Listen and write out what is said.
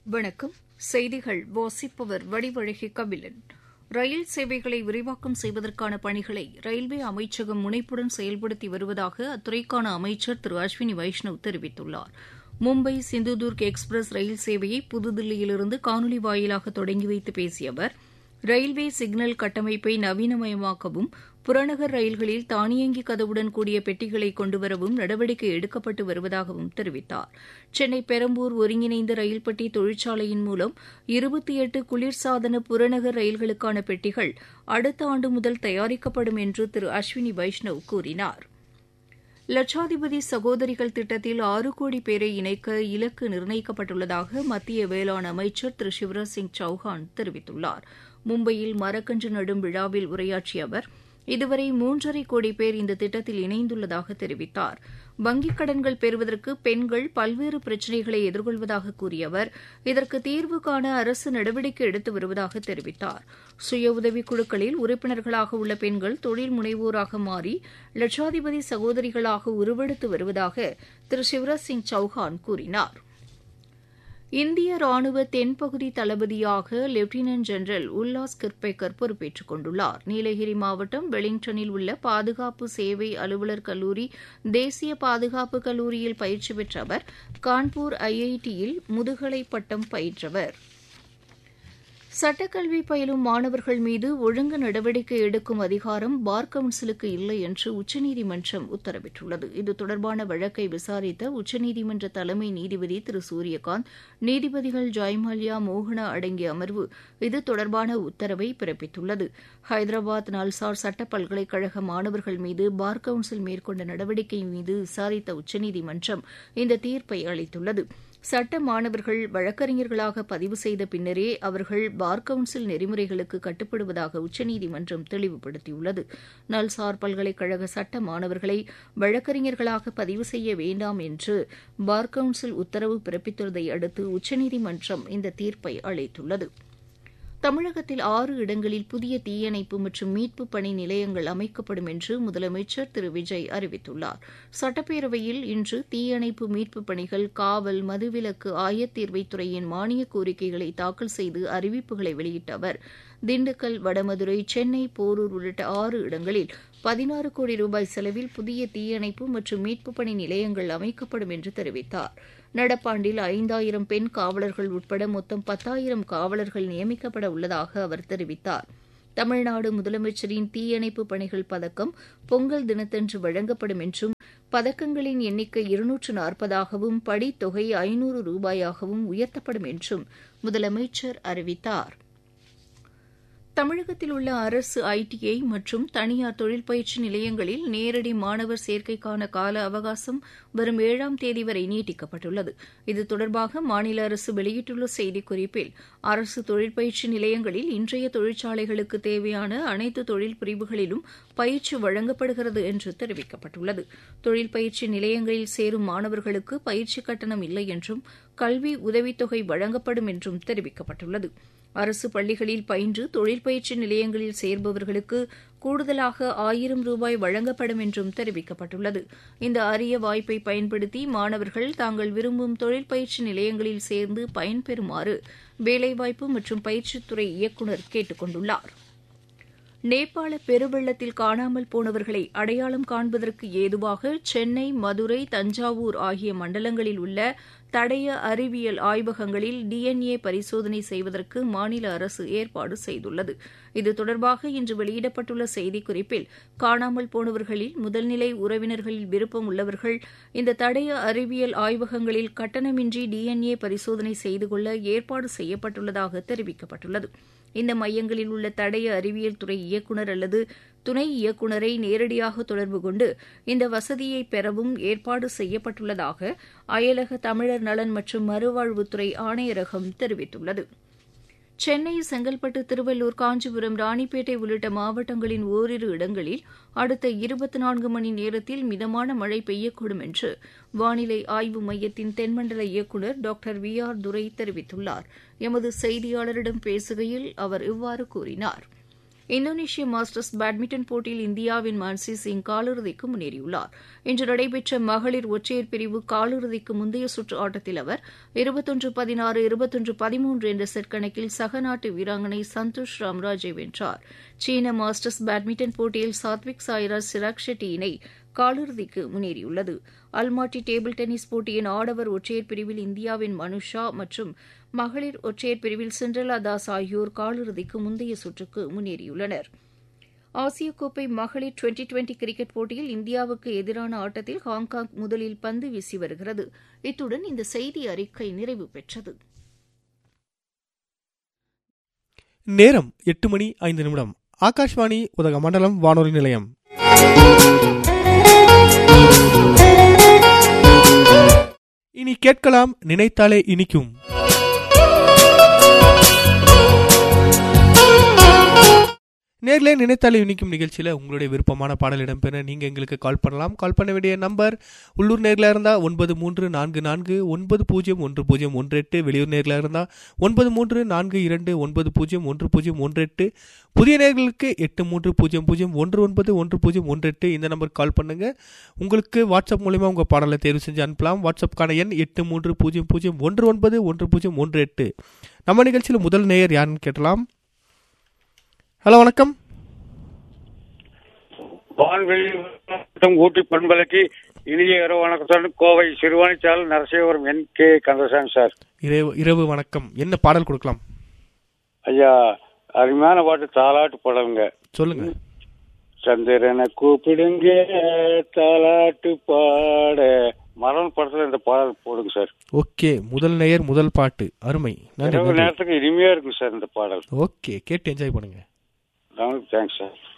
வணக்கம் செய்திகள் வாசிப்பவர் வடிவழகி கபிலன் ரயில் சேவைகளை விரிவாக்கம் செய்வதற்கான பணிகளை ரயில்வே அமைச்சகம் முனைப்புடன் செயல்படுத்தி வருவதாக அத்துறைக்கான அமைச்சர் திரு அஸ்வினி வைஷ்ணவ் தெரிவித்துள்ளார் மும்பை சிந்துதுர்க் எக்ஸ்பிரஸ் ரயில் சேவையை புதுதில்லியிலிருந்து காணொலி வாயிலாக தொடங்கி வைத்து பேசிய அவர் ரயில்வே சிக்னல் கட்டமைப்பை நவீனமயமாக்கவும் புறநகர் ரயில்களில் தானியங்கி கதவுடன் கூடிய பெட்டிகளை கொண்டுவரவும் நடவடிக்கை எடுக்கப்பட்டு வருவதாகவும் தெரிவித்தார் சென்னை பெரம்பூர் ஒருங்கிணைந்த ரயில் பெட்டி தொழிற்சாலையின் மூலம் இருபத்தி எட்டு குளிர்சாதன புறநகர் ரயில்களுக்கான பெட்டிகள் அடுத்த ஆண்டு முதல் தயாரிக்கப்படும் என்று திரு அஸ்வினி வைஷ்ணவ் கூறினார் லட்சாதிபதி சகோதரிகள் திட்டத்தில் ஆறு கோடி பேரை இணைக்க இலக்கு நிர்ணயிக்கப்பட்டுள்ளதாக மத்திய வேளாண் அமைச்சர் திரு சிவராஜ் சிங் சௌஹான் தெரிவித்துள்ளார் மும்பையில் மரக்கன்று நடும் விழாவில் உரையாற்றிய அவர் இதுவரை மூன்றரை கோடி பேர் இந்த திட்டத்தில் இணைந்துள்ளதாக தெரிவித்தார் வங்கிக் கடன்கள் பெறுவதற்கு பெண்கள் பல்வேறு பிரச்சினைகளை எதிர்கொள்வதாக கூறிய அவர் இதற்கு தீர்வு காண அரசு நடவடிக்கை எடுத்து வருவதாக தெரிவித்தார் சுய உதவிக் குழுக்களில் உறுப்பினர்களாக உள்ள பெண்கள் தொழில் முனைவோராக மாறி லட்சாதிபதி சகோதரிகளாக உருவெடுத்து வருவதாக திரு சிவராஜ் சிங் சௌஹான் கூறினார் இந்திய ராணுவ தென்பகுதி தளபதியாக லெப்டினன்ட் ஜெனரல் உல்லாஸ் கிர்பேக்கர் பொறுப்பேற்றுக் கொண்டுள்ளார் நீலகிரி மாவட்டம் வெலிங்டனில் உள்ள பாதுகாப்பு சேவை அலுவலர் கல்லூரி தேசிய பாதுகாப்பு கல்லூரியில் பயிற்சி பெற்ற அவர் கான்பூர் ஐஐடியில் முதுகலை பட்டம் பயின்றவர் சட்டக்கல்வி பயிலும் மாணவர்கள் மீது ஒழுங்கு நடவடிக்கை எடுக்கும் அதிகாரம் பார் கவுன்சிலுக்கு இல்லை என்று உச்சநீதிமன்றம் உத்தரவிட்டுள்ளது இது தொடர்பான வழக்கை விசாரித்த உச்சநீதிமன்ற தலைமை நீதிபதி திரு சூரியகாந்த் நீதிபதிகள் ஜெயமால்யா மோகனா அடங்கிய அமர்வு இது தொடர்பான உத்தரவை பிறப்பித்துள்ளது ஹைதராபாத் நல்சார் சட்ட பல்கலைக்கழக மாணவர்கள் மீது பார் கவுன்சில் மேற்கொண்ட நடவடிக்கை மீது விசாரித்த உச்சநீதிமன்றம் இந்த தீர்ப்பை அளித்துள்ளது சட்ட மாணவர்கள் வழக்கறிஞர்களாக பதிவு செய்த பின்னரே அவர்கள் பார் கவுன்சில் நெறிமுறைகளுக்கு கட்டுப்படுவதாக உச்சநீதிமன்றம் தெளிவுபடுத்தியுள்ளது நல்சார் பல்கலைக்கழக சட்ட மாணவர்களை வழக்கறிஞர்களாக பதிவு செய்ய வேண்டாம் என்று பார் கவுன்சில் உத்தரவு பிறப்பித்துள்ளதை அடுத்து உச்சநீதிமன்றம் இந்த தீர்ப்பை அளித்துள்ளது தமிழகத்தில் ஆறு இடங்களில் புதிய தீயணைப்பு மற்றும் மீட்பு பணி நிலையங்கள் அமைக்கப்படும் என்று முதலமைச்சர் திரு விஜய் அறிவித்துள்ளார் சட்டப்பேரவையில் இன்று தீயணைப்பு மீட்பு பணிகள் காவல் மதுவிலக்கு ஆயத்தீர்வைத்துறையின் மானிய கோரிக்கைகளை தாக்கல் செய்து அறிவிப்புகளை வெளியிட்ட அவர் திண்டுக்கல் வடமதுரை சென்னை போரூர் உள்ளிட்ட ஆறு இடங்களில் பதினாறு கோடி ரூபாய் செலவில் புதிய தீயணைப்பு மற்றும் மீட்புப் பணி நிலையங்கள் அமைக்கப்படும் என்று தெரிவித்தார் நடப்பாண்டில் ஐந்தாயிரம் பெண் காவலர்கள் உட்பட மொத்தம் பத்தாயிரம் காவலர்கள் நியமிக்கப்பட உள்ளதாக அவர் தெரிவித்தார் தமிழ்நாடு முதலமைச்சரின் தீயணைப்பு பணிகள் பதக்கம் பொங்கல் தினத்தன்று வழங்கப்படும் என்றும் பதக்கங்களின் எண்ணிக்கை இருநூற்று நாற்பதாகவும் படித்தொகை ஐநூறு ரூபாயாகவும் உயர்த்தப்படும் என்றும் முதலமைச்சர் அறிவித்தார் தமிழகத்தில் உள்ள அரசு ஐடிஐ மற்றும் தனியார் தொழில் பயிற்சி நிலையங்களில் நேரடி மாணவர் சேர்க்கைக்கான கால அவகாசம் வரும் ஏழாம் தேதி வரை நீட்டிக்கப்பட்டுள்ளது இது தொடர்பாக மாநில அரசு வெளியிட்டுள்ள செய்திக்குறிப்பில் அரசு தொழிற்பயிற்சி நிலையங்களில் இன்றைய தொழிற்சாலைகளுக்கு தேவையான அனைத்து தொழில் பிரிவுகளிலும் பயிற்சி வழங்கப்படுகிறது என்று தெரிவிக்கப்பட்டுள்ளது தொழில் பயிற்சி நிலையங்களில் சேரும் மாணவர்களுக்கு பயிற்சி கட்டணம் இல்லை என்றும் கல்வி உதவித்தொகை வழங்கப்படும் என்றும் தெரிவிக்கப்பட்டுள்ளது அரசு பள்ளிகளில் பயின்று தொழில் பயிற்சி நிலையங்களில் சேர்பவர்களுக்கு கூடுதலாக ஆயிரம் ரூபாய் வழங்கப்படும் என்றும் தெரிவிக்கப்பட்டுள்ளது இந்த அரிய வாய்ப்பை பயன்படுத்தி மாணவர்கள் தாங்கள் விரும்பும் தொழில் பயிற்சி நிலையங்களில் சேர்ந்து பயன்பெறுமாறு வேலைவாய்ப்பு மற்றும் பயிற்சித்துறை இயக்குநர் கேட்டுக் கொண்டுள்ளார் நேபாள பெருவெள்ளத்தில் காணாமல் போனவர்களை அடையாளம் காண்பதற்கு ஏதுவாக சென்னை மதுரை தஞ்சாவூர் ஆகிய மண்டலங்களில் உள்ள தடய அறிவியல் ஆய்வகங்களில் டிஎன்ஏ பரிசோதனை செய்வதற்கு மாநில அரசு ஏற்பாடு செய்துள்ளது இது தொடர்பாக இன்று வெளியிடப்பட்டுள்ள செய்திக்குறிப்பில் காணாமல் போனவர்களில் முதல்நிலை உறவினர்களில் விருப்பம் உள்ளவர்கள் இந்த தடய அறிவியல் ஆய்வகங்களில் கட்டணமின்றி டிஎன்ஏ பரிசோதனை செய்து கொள்ள ஏற்பாடு செய்யப்பட்டுள்ளதாக தெரிவிக்கப்பட்டுள்ளது இந்த மையங்களில் உள்ள தடய அறிவியல் துறை இயக்குநர் அல்லது துணை இயக்குநரை நேரடியாக தொடர்பு கொண்டு இந்த வசதியை பெறவும் ஏற்பாடு செய்யப்பட்டுள்ளதாக அயலக தமிழர் நலன் மற்றும் மறுவாழ்வுத்துறை ஆணையரகம் தெரிவித்துள்ளது சென்னை செங்கல்பட்டு திருவள்ளூர் காஞ்சிபுரம் ராணிப்பேட்டை உள்ளிட்ட மாவட்டங்களின் ஓரிரு இடங்களில் அடுத்த இருபத்தி நான்கு மணி நேரத்தில் மிதமான மழை பெய்யக்கூடும் என்று வானிலை ஆய்வு மையத்தின் தென்மண்டல இயக்குநர் டாக்டர் வி ஆர் துரை தெரிவித்துள்ளார் எமது செய்தியாளரிடம் பேசுகையில் அவர் இவ்வாறு கூறினார் இந்தோனேஷிய மாஸ்டர்ஸ் பேட்மிண்டன் போட்டியில் இந்தியாவின் மான்சி சிங் காலிறுதிக்கு முன்னேறியுள்ளார் இன்று நடைபெற்ற மகளிர் ஒற்றையர் பிரிவு காலிறுதிக்கு முந்தைய சுற்று ஆட்டத்தில் அவர் இருபத்தொன்று பதினாறு இருபத்தொன்று பதிமூன்று என்ற செட் கணக்கில் சக நாட்டு வீராங்கனை சந்தோஷ் ராம்ராஜை வென்றார் சீன மாஸ்டர்ஸ் பேட்மிண்டன் போட்டியில் சாத்விக் சாய்ராஜ் சிராக் ஷெட்டி இணை காலிறுதிக்கு முன்னேறியுள்ளது அல்மாட்டி டேபிள் டென்னிஸ் போட்டியின் ஆடவர் ஒற்றையர் பிரிவில் இந்தியாவின் மனுஷா மற்றும் மகளிர் ஒற்றையர் பிரிவில் சிண்ட்ரலா தாஸ் ஆகியோர் காலிறுதிக்கு முந்தைய சுற்றுக்கு முன்னேறியுள்ளனர் ஆசிய கோப்பை மகளிர் டுவெண்டி டுவெண்டி கிரிக்கெட் போட்டியில் இந்தியாவுக்கு எதிரான ஆட்டத்தில் ஹாங்காங் முதலில் பந்து வீசி வருகிறது இத்துடன் இந்த செய்தி அறிக்கை நிறைவு பெற்றது நேரம் எட்டு மணி ஐந்து நிமிடம் ஆகாஷ்வாணி உதகமண்டலம் வானொலி நிலையம் இனி கேட்கலாம் நினைத்தாலே இனிக்கும் நேர்ல நினைத்தாலே இனிக்கும் நிகழ்ச்சியில் உங்களுடைய விருப்பமான பாடல் இடம்பெற நீங்கள் எங்களுக்கு கால் பண்ணலாம் கால் பண்ண வேண்டிய நம்பர் உள்ளூர் நேரில் இருந்தால் ஒன்பது மூன்று நான்கு நான்கு ஒன்பது பூஜ்ஜியம் ஒன்று பூஜ்ஜியம் ஒன்று எட்டு வெளியூர் நேரில் இருந்தால் ஒன்பது மூன்று நான்கு இரண்டு ஒன்பது பூஜ்ஜியம் ஒன்று பூஜ்ஜியம் ஒன்று எட்டு புதிய நேர்களுக்கு எட்டு மூன்று பூஜ்ஜியம் பூஜ்ஜியம் ஒன்று ஒன்பது ஒன்று பூஜ்ஜியம் ஒன்று எட்டு இந்த நம்பருக்கு கால் பண்ணுங்க உங்களுக்கு வாட்ஸ்அப் மூலிமா உங்கள் பாடலை தேர்வு செஞ்சு அனுப்பலாம் வாட்ஸ்அப்கான எண் எட்டு மூன்று பூஜ்ஜியம் பூஜ்ஜியம் ஒன்று ஒன்பது ஒன்று பூஜ்ஜியம் ஒன்று எட்டு நம்ம நிகழ்ச்சியில் முதல் நேயர் யாருன்னு கேட்டலாம் ஹலோ வணக்கம் வான்வெளி மற்றும் ஊட்டி பண்பலைக்கு இனிய இரவு வணக்கத்துடன் கோவை சிறுவாணிச்சால் Narasingapuram N K Kandasamy sir இரவு இரவு வணக்கம் என்ன பாடல் கொடுக்கலாம் ஐயா அருமையான பாட்டு தாலாட்டு பாடலுங்க சொல்லுங்க சந்திரனை கூப்பிடுங்க தாலாட்டு பாட மரண படத்துல இந்த பாடல் போடுங்க சார் ஓகே முதல் நேயர் முதல் பாட்டு அருமை நன்றி இரவு நன்றி நேரத்துக்கு இனிமையா இருக்கும் சார் இந்த பாடல் ஓகே கேட்டு என்ஜாய் பண்ணுங்க தேங்க்ஸ் சார்